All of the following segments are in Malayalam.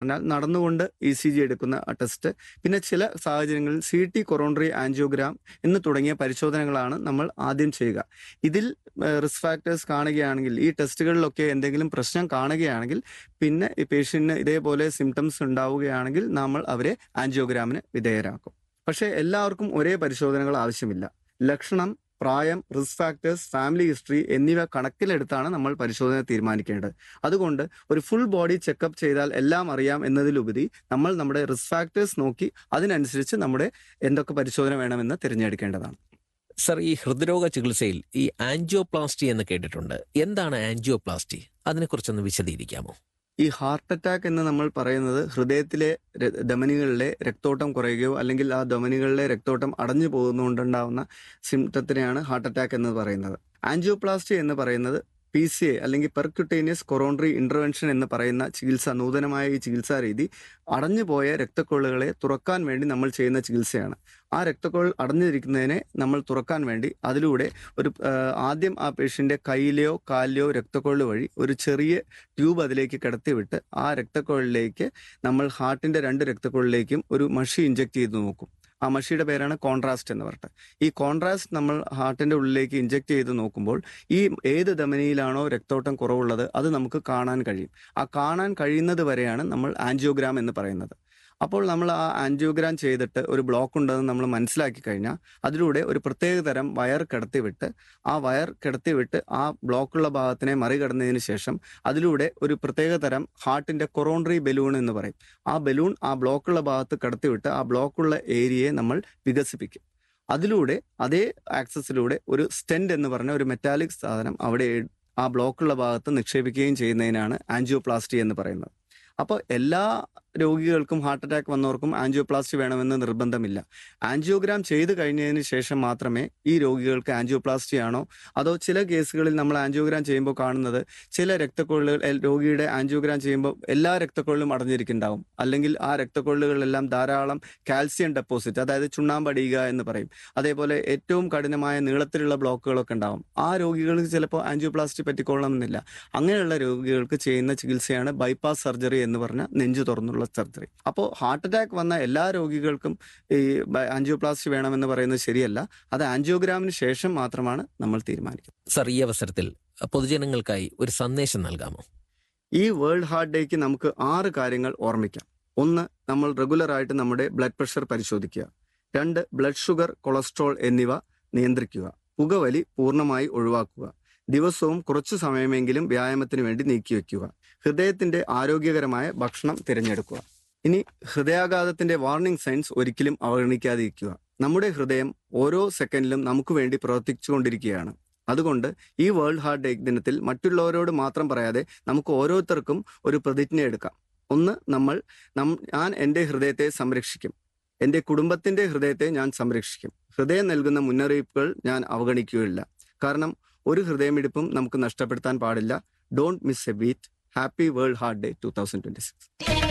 പറഞ്ഞാൽ നടന്നുകൊണ്ട് ഇ സി ജി എടുക്കുന്ന ടെസ്റ്റ് പിന്നെ ചില സാഹചര്യങ്ങളിൽ സി ടി കൊറോണറി ആൻജിയോഗ്രാം എന്ന് തുടങ്ങിയ പരിശോധനകളാണ് നമ്മൾ ആദ്യം ചെയ്യുക ഇതിൽ റിസ്ക് ഫാക്ടേഴ്സ് കാണുകയാണെങ്കിൽ ഈ ടെസ്റ്റുകളിലൊക്കെ എന്തെങ്കിലും പ്രശ്നം കാണുകയാണെങ്കിൽ പിന്നെ ഈ പേഷ്യന്റിന് ഇതേപോലെ സിംറ്റംസ് ഉണ്ടാവുകയാണെങ്കിൽ നമ്മൾ അവരെ ആൻജിയോഗ്രാമിന് വിധേയരാക്കും പക്ഷേ എല്ലാവർക്കും ഒരേ പരിശോധനകൾ ആവശ്യമില്ല ലക്ഷണം പ്രായം റിസ്ക് ഫാക്ടേഴ്സ് ഫാമിലി ഹിസ്റ്ററി എന്നിവ കണക്കിലെടുത്താണ് നമ്മൾ പരിശോധന തീരുമാനിക്കേണ്ടത് അതുകൊണ്ട് ഒരു ഫുൾ ബോഡി ചെക്കപ്പ് ചെയ്താൽ എല്ലാം അറിയാം എന്നതിലുപരി നമ്മൾ നമ്മുടെ റിസ്ക് ഫാക്ടേഴ്സ് നോക്കി അതിനനുസരിച്ച് നമ്മുടെ എന്തൊക്കെ പരിശോധന വേണമെന്ന് തിരഞ്ഞെടുക്കേണ്ടതാണ് സർ ഈ ഹൃദ്രോഗ ചികിത്സയിൽ ഈ ആൻജിയോപ്ലാസ്റ്റി എന്ന് കേട്ടിട്ടുണ്ട് എന്താണ് ആൻജിയോപ്ലാസ്റ്റി അതിനെക്കുറിച്ചൊന്ന് വിശദീകരിക്കാമോ ഈ ഹാർട്ട് അറ്റാക്ക് എന്ന് നമ്മൾ പറയുന്നത് ഹൃദയത്തിലെ ര- ധമനികളിലെ രക്തോട്ടം കുറയുകയോ അല്ലെങ്കിൽ ആ ധമനികളിലെ രക്തോട്ടം അടഞ്ഞു പോകുന്നതുകൊണ്ടുണ്ടാവുന്ന സിംറ്റത്തിനെയാണ് ഹാർട്ട് അറ്റാക്ക് എന്ന് പറയുന്നത് ആൻജിയോപ്ലാസ്റ്റി എന്ന് പറയുന്നത് പി സി എ അല്ലെങ്കിൽ പെർക്യുട്ടേനിയസ് കൊറോണറി ഇന്റർവെൻഷൻ എന്ന് പറയുന്ന ചികിത്സ നൂതനമായ ഈ ചികിത്സാ രീതി അടഞ്ഞുപോയ രക്തക്കൊള്ളുകളെ തുറക്കാൻ വേണ്ടി നമ്മൾ ചെയ്യുന്ന ചികിത്സയാണ് ആ രക്തക്കൊഴൽ അടഞ്ഞിരിക്കുന്നതിനെ നമ്മൾ തുറക്കാൻ വേണ്ടി അതിലൂടെ ഒരു ആ, ആദ്യം ആ പേഷ്യന്റെ കയ്യിലെയോ കാലിലെയോ രക്തക്കൊഴൽ വഴി ഒരു ചെറിയ ട്യൂബ് അതിലേക്ക് കിടത്തിവിട്ട് ആ രക്തക്കൊഴലിലേക്ക് നമ്മൾ ഹാർട്ടിന്റെ രണ്ട് രക്തക്കൊഴലിലേക്കും ഒരു മഷി ഇഞ്ചെക്ട് ചെയ്ത് നോക്കും ആ മഷിയുടെ പേരാണ് കോൺട്രാസ്റ്റ് എന്ന് പറഞ്ഞിട്ട് ഈ കോൺട്രാസ്റ്റ് നമ്മൾ ഹാർട്ടിന്റെ ഉള്ളിലേക്ക് ഇഞ്ചെക്ട് ചെയ്ത് നോക്കുമ്പോൾ ഈ ഏത് ധമനിയിലാണോ രക്തോട്ടം കുറവുള്ളത് അത് നമുക്ക് കാണാൻ കഴിയും ആ കാണാൻ കഴിയുന്നത് വരെയാണ് നമ്മൾ ആൻജിയോഗ്രാം എന്ന് പറയുന്നത് അപ്പോൾ നമ്മൾ ആ ആൻജിയോഗ്രാം ചെയ്തിട്ട് ഒരു ബ്ലോക്ക് ഉണ്ടെന്ന് നമ്മൾ മനസ്സിലാക്കി കഴിഞ്ഞാൽ അതിലൂടെ ഒരു പ്രത്യേക തരം വയർ കിടത്തിവിട്ട് ആ വയർ കിടത്തിവിട്ട് ആ ബ്ലോക്കുള്ള ഭാഗത്തിനെ മറികടന്നതിന് ശേഷം അതിലൂടെ ഒരു പ്രത്യേക തരം ഹാർട്ടിന്റെ കൊറോണറി ബലൂൺ എന്ന് പറയും ആ ബലൂൺ ആ ബ്ലോക്കുള്ള ഭാഗത്ത് കടത്തിവിട്ട് ആ ബ്ലോക്കുള്ള ഏരിയയെ നമ്മൾ വികസിപ്പിക്കും അതിലൂടെ അതേ ആക്സസിലൂടെ ഒരു സ്റ്റെൻഡ് എന്ന് പറഞ്ഞ ഒരു മെറ്റാലിക് സാധനം അവിടെ ആ ബ്ലോക്കുള്ള ഭാഗത്ത് നിക്ഷേപിക്കുകയും ചെയ്യുന്നതിനാണ് ആൻജിയോപ്ലാസ്റ്റി എന്ന് പറയുന്നത് അപ്പോൾ എല്ലാ രോഗികൾക്കും ഹാർട്ട് അറ്റാക്ക് വന്നവർക്കും ആൻജിയോപ്ലാസ്റ്റി വേണമെന്ന് നിർബന്ധമില്ല ആൻജിയോഗ്രാം ചെയ്ത് കഴിഞ്ഞതിന് ശേഷം മാത്രമേ ഈ രോഗികൾക്ക് ആൻജിയോപ്ലാസ്റ്റി ആണോ അതോ ചില കേസുകളിൽ നമ്മൾ ആൻജിയോഗ്രാം ചെയ്യുമ്പോൾ കാണുന്നത് ചില രക്തക്കൊള്ളുകൾ എൽ- രോഗിയുടെ ആൻജിയോഗ്രാം ചെയ്യുമ്പോൾ എല്ലാ രക്തക്കൊള്ളിലും അടഞ്ഞിരിക്കുന്നുണ്ടാവും അല്ലെങ്കിൽ ആ രക്തക്കൊള്ളുകളിലെല്ലാം ധാരാളം കാൽസ്യം ഡെപ്പോസിറ്റ് അതായത് ചുണ്ണാമ്പടിയുക എന്ന് പറയും അതേപോലെ ഏറ്റവും കഠിനമായ നീളത്തിലുള്ള ബ്ലോക്കുകളൊക്കെ ഉണ്ടാവും ആ രോഗികൾക്ക് ചിലപ്പോൾ ആൻജിയോപ്ലാസ്റ്റി പറ്റിക്കൊള്ളണമെന്നില്ല അങ്ങനെയുള്ള രോഗികൾക്ക് ചെയ്യുന്ന ചികിത്സയാണ് ബൈപ്പാസ് സർജറി എന്ന് പറഞ്ഞ നെഞ്ചു തുറന്നുള്ള സർജറി അപ്പോൾ ഹാർട്ട് അറ്റാക്ക് വന്ന എല്ലാ രോഗികൾക്കും ഈ ബ- ആൻജിയോപ്ലാസ്റ്റി വേണമെന്ന് പറയുന്നത് ശരിയല്ല അത് ആൻജിയോഗ്രാമിന് ശേഷം മാത്രമാണ് നമ്മൾ തീരുമാനിക്കുന്നത് സർ ഈ അവസരത്തിൽ പൊതുജനങ്ങൾക്കായി ഒരു സന്ദേശം നൽകാമോ ഈ വേൾഡ് ഹാർട്ട് ഡേക്ക് നമുക്ക് ആറ് കാര്യങ്ങൾ ഓർമ്മിക്കാം ഒന്ന് നമ്മൾ റെഗുലർ ആയിട്ട് നമ്മുടെ ബ്ലഡ് പ്രഷർ പരിശോധിക്കുക രണ്ട് ബ്ലഡ് ഷുഗർ കൊളസ്ട്രോൾ എന്നിവ നിയന്ത്രിക്കുക പുകവലി പൂർണ്ണമായി ഒഴിവാക്കുക ദിവസവും കുറച്ചു സമയമെങ്കിലും വ്യായാമത്തിന് വേണ്ടി നീക്കിവെക്കുക ഹൃദയത്തിന്റെ ആരോഗ്യകരമായ ഭക്ഷണം തിരഞ്ഞെടുക്കുക ഇനി ഹൃദയാഘാതത്തിന്റെ വാർണിംഗ് സൈൻസ് ഒരിക്കലും അവഗണിക്കാതിരിക്കുക നമ്മുടെ ഹൃദയം ഓരോ സെക്കൻഡിലും നമുക്ക് വേണ്ടി പ്രവർത്തിച്ചുകൊണ്ടിരിക്കുകയാണ് അതുകൊണ്ട് ഈ വേൾഡ് ഹാർട്ട് ഡേ ദിനത്തിൽ മറ്റുള്ളവരോട് മാത്രം പറയാതെ നമുക്ക് ഓരോരുത്തർക്കും ഒരു പ്രതിജ്ഞ എടുക്കാം ഒന്ന് നമ്മൾ നം ഞാൻ എൻ്റെ ഹൃദയത്തെ സംരക്ഷിക്കും എൻ്റെ കുടുംബത്തിന്റെ ഹൃദയത്തെ ഞാൻ സംരക്ഷിക്കും ഹൃദയം നൽകുന്ന മുന്നറിയിപ്പുകൾ ഞാൻ അവഗണിക്കുകയില്ല കാരണം ഒരു ഹൃദയമിടിപ്പും നമുക്ക് നഷ്ടപ്പെടുത്താൻ പാടില്ല don't miss a beat happy world heart day two thousand twenty six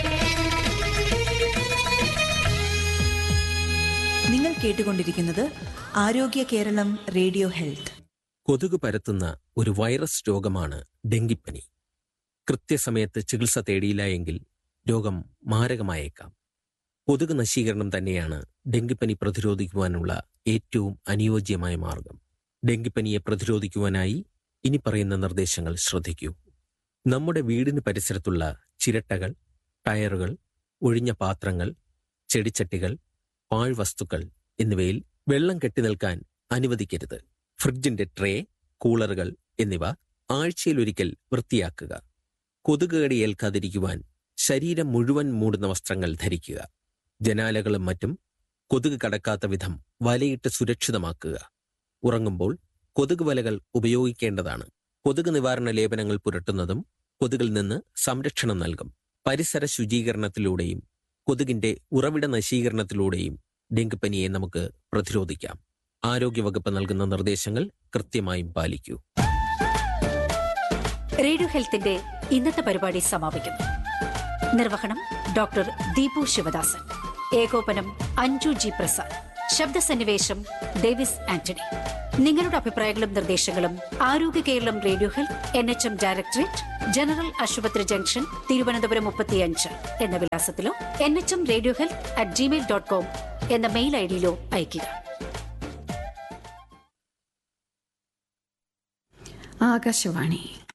നിങ്ങൾ കേട്ടുകൊണ്ടിരിക്കുന്നത് ആരോഗ്യ കേരളം റേഡിയോ ഹെൽത്ത് കൊതുക് പരത്തുന്ന ഒരു വൈറസ് രോഗമാണ് ഡെങ്കിപ്പനി കൃത്യസമയത്ത് ചികിത്സ തേടിയില്ല എങ്കിൽ രോഗം മാരകമായേക്കാം കൊതുക് നശീകരണം തന്നെയാണ് ഡെങ്കിപ്പനി പ്രതിരോധിക്കുവാനുള്ള ഏറ്റവും അനുയോജ്യമായ മാർഗം ഡെങ്കിപ്പനിയെ പ്രതിരോധിക്കുവാനായി ഇനി പറയുന്ന നിർദ്ദേശങ്ങൾ ശ്രദ്ധിക്കൂ നമ്മുടെ വീടിന് പരിസരത്തുള്ള ചിരട്ടകൾ ടയറുകൾ ഒഴിഞ്ഞ പാത്രങ്ങൾ ചെടിച്ചട്ടികൾ പാഴ്വസ്തുക്കൾ എന്നിവയിൽ വെള്ളം കെട്ടി നിൽക്കാൻ അനുവദിക്കരുത് ഫ്രിഡ്ജിന്റെ ട്രേ കൂളറുകൾ എന്നിവ ആഴ്ചയിലൊരിക്കൽ വൃത്തിയാക്കുക കൊതുക് കടി ഏൽക്കാതിരിക്കുവാൻ ശരീരം മുഴുവൻ മൂടുന്ന വസ്ത്രങ്ങൾ ധരിക്കുക ജനാലകളും മറ്റും കൊതുക് കടക്കാത്ത വിധം വലയിട്ട് സുരക്ഷിതമാക്കുക ഉറങ്ങുമ്പോൾ കൊതുക് വലകൾ ഉപയോഗിക്കേണ്ടതാണ് കൊതുക് നിവാരണ ലേപനങ്ങൾ പുരട്ടുന്നതും കൊതുകിൽ നിന്ന് സംരക്ഷണം നൽകും പരിസര ശുചീകരണത്തിലൂടെയും കൊതുകിന്റെ ഉറവിട നശീകരണത്തിലൂടെയും ഡെങ്കിപ്പനിയെ നമുക്ക് പ്രതിരോധിക്കാം ആരോഗ്യവകുപ്പ് നൽകുന്ന നിർദ്ദേശങ്ങൾ കൃത്യമായും പാലിക്കൂ റേഡിയോ ഹെൽത്തിന്റെ ഇന്നത്തെ പരിപാടി സമാപിക്കുന്നു നിർവഹണം ഡോക്ടർ ദീപു ശിവദാസൻ ഏകോപനം അഞ്ജു ജി പ്രസാദ് ശബ്ദസന്നിവേശം ഡേവിസ് ആന്റണി നിങ്ങളുടെ അഭിപ്രായങ്ങളും നിർദ്ദേശങ്ങളും Arogya Keralam radio health N H M directorate general hospital junction Thiruvananthapuram മുപ്പത്തിയഞ്ച് എന്ന വിലാസത്തിലോ N H M radio health at Gmail dot com എന്ന മെയിൽ ഐ ഡിയിലോ അയയ്ക്കുക ആകാശവാണി